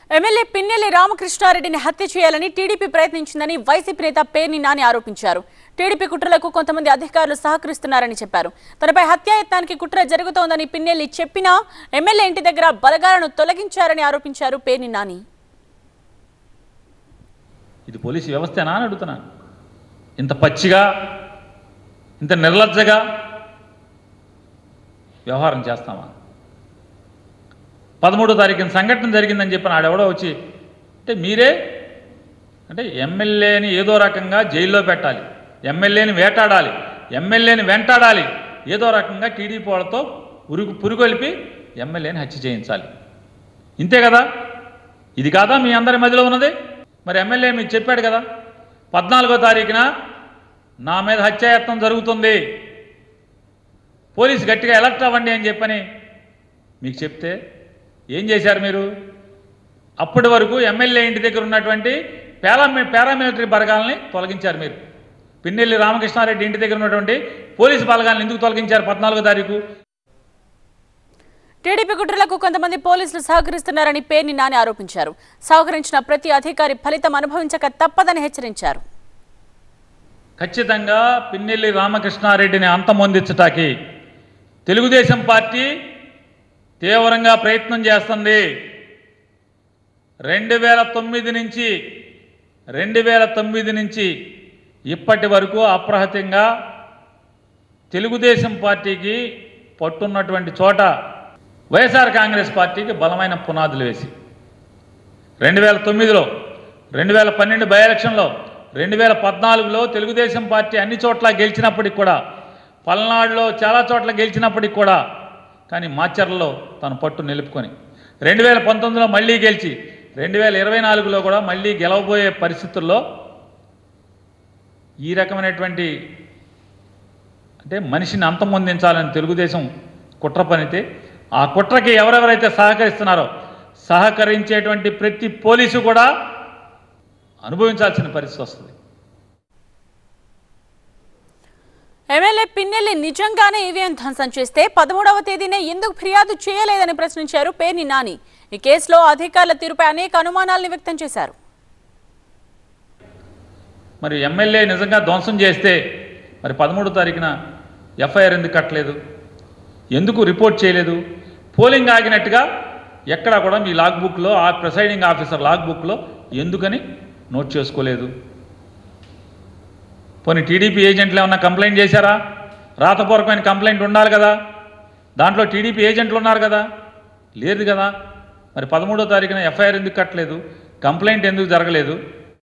MLA Pinnelli రామకృష్ణారెడ్డిని హత్య చేయాలని TDP ప్రయత్నించిందని YCP నేత పేర్ని నాని ఆరోపించారు టీడీపీ కుట్రలకు కొంతమంది అధికారులు సహకరిస్తున్నారని చెప్పారు తనపై హత్యాయత్నానికి కుట్ర జరుగుతోందని పిన్నెల్లి చెప్పినా ఎమ్మెల్యే ఇంటి దగ్గర బలగాలను తొలగించారని ఆరోపించారు పేర్ని నాని ఇది పోలీసు వ్యవస్థేనా అని అడుగుతున్నాను ఇంత పచ్చిగా ఇంత నిర్లజ్జగా వ్యవహారం చేస్తామా పదమూడో తారీఖున సంఘటన జరిగిందని చెప్పిన ఆడెవడో వచ్చి అంటే మీరే అంటే ఎమ్మెల్యేని ఏదో రకంగా జైల్లో పెట్టాలి ఎమ్మెల్యేని వేటాడాలి ఎమ్మెల్యేని వెంటాడాలి ఏదో రకంగా టీడీపీ వాళ్ళతో ఉరుగు పురుగొలిపి ఎమ్మెల్యేని హత్య చేయించాలి ఇంతే కదా ఇది కాదా మీ అందరి మధ్యలో ఉన్నది మరి ఎమ్మెల్యే మీకు చెప్పాడు కదా పద్నాలుగో తారీఖున నా మీద హత్యాయత్నం జరుగుతుంది పోలీసు గట్టిగా ఎలర్ట్ అవ్వండి అని చెప్పని మీకు చెప్తే ఏం చేశారు మీరు అప్పటి వరకు ఎమ్మెల్యే ఇంటి దగ్గర ఉన్నటువంటి పారా పారామిలిటరీ బలగాల్ని తొలగించారు మీరు పిన్నెల్లి రామకృష్ణారెడ్డి ఇంటి దగ్గర ఉన్నటువంటి పోలీసు బలగాలను ఎందుకు తొలగించారు పద్నాలుగో తారీఖు టీడీపీ కుట్రలకు కొంతమంది పోలీసులు సహకరిస్తున్నారని పేర్ని నాని ఆరోపించారు సహకరించిన ప్రతి అధికారి ఫలితం అనుభవించక తప్పదని హెచ్చరించారు ఖచ్చితంగా పిన్నెల్లి రామకృష్ణారెడ్డిని అంతమొందించటానికి తెలుగుదేశం పార్టీ తీవ్రంగా ప్రయత్నం చేస్తుంది రెండు వేల తొమ్మిది నుంచి రెండు వేల తొమ్మిది నుంచి ఇప్పటి వరకు అప్రహతంగా తెలుగుదేశం పార్టీకి పట్టున్నటువంటి చోట వైఎస్ఆర్ కాంగ్రెస్ పార్టీకి బలమైన పునాదులు వేసి రెండు వేల తొమ్మిదిలో రెండు వేల పన్నెండు బై ఎలక్షన్లో రెండు వేల పద్నాలుగులో తెలుగుదేశం పార్టీ అన్ని చోట్ల గెలిచినప్పటికి కూడా పల్నాడులో చాలా చోట్ల గెలిచినప్పటికి కూడా కానీ మాచర్లలో తన పట్టు నిలుపుకొని రెండు వేల పంతొమ్మిదిలో మళ్ళీ గెలిచి రెండు వేల ఇరవై నాలుగులో కూడా మళ్ళీ గెలవబోయే పరిస్థితుల్లో ఈ రకమైనటువంటి అంటే మనిషిని అంతమొందించాలని తెలుగుదేశం కుట్ర పనితే ఆ కుట్రకి ఎవరెవరైతే సహకరిస్తున్నారో సహకరించేటువంటి ప్రతి పోలీసు కూడా అనుభవించాల్సిన పరిస్థితి వస్తుంది ఎమ్మెల్యే పిన్నెల్లి నిజంగానే ఈవీఎం ధ్వంసం చేస్తే పదమూడవ తేదీనే ఎందుకు ఫిర్యాదు చేయలేదని ప్రశ్నించారు పేర్ని నాని ఈ కేసులో అధికారుల తీరుపై అనేక అనుమానాలను వ్యక్తం చేశారు మరి ఎమ్మెల్యే నిజంగా ధ్వంసం చేస్తే మరి పదమూడో తారీఖున ఎఫ్ఐఆర్ ఎందుకు కట్టలేదు ఎందుకు రిపోర్ట్ చేయలేదు పోలింగ్ ఆగినట్టుగా ఎక్కడా కూడా మీ లాగ్ బుక్లో ఆ ప్రిసైడింగ్ ఆఫీసర్ లాగ్ బుక్లో ఎందుకని నోట్ చేసుకోలేదు పోనీ టీడీపీ ఏజెంట్లు ఏమన్నా కంప్లైంట్ చేశారా రాతపూర్వకమైన కంప్లైంట్ ఉండాలి కదా దాంట్లో టీడీపీ ఏజెంట్లు ఉన్నారు కదా లేదు కదా మరి పదమూడో తారీఖున ఎఫ్ఐఆర్ ఎందుకు కట్టలేదు కంప్లైంట్ ఎందుకు జరగలేదు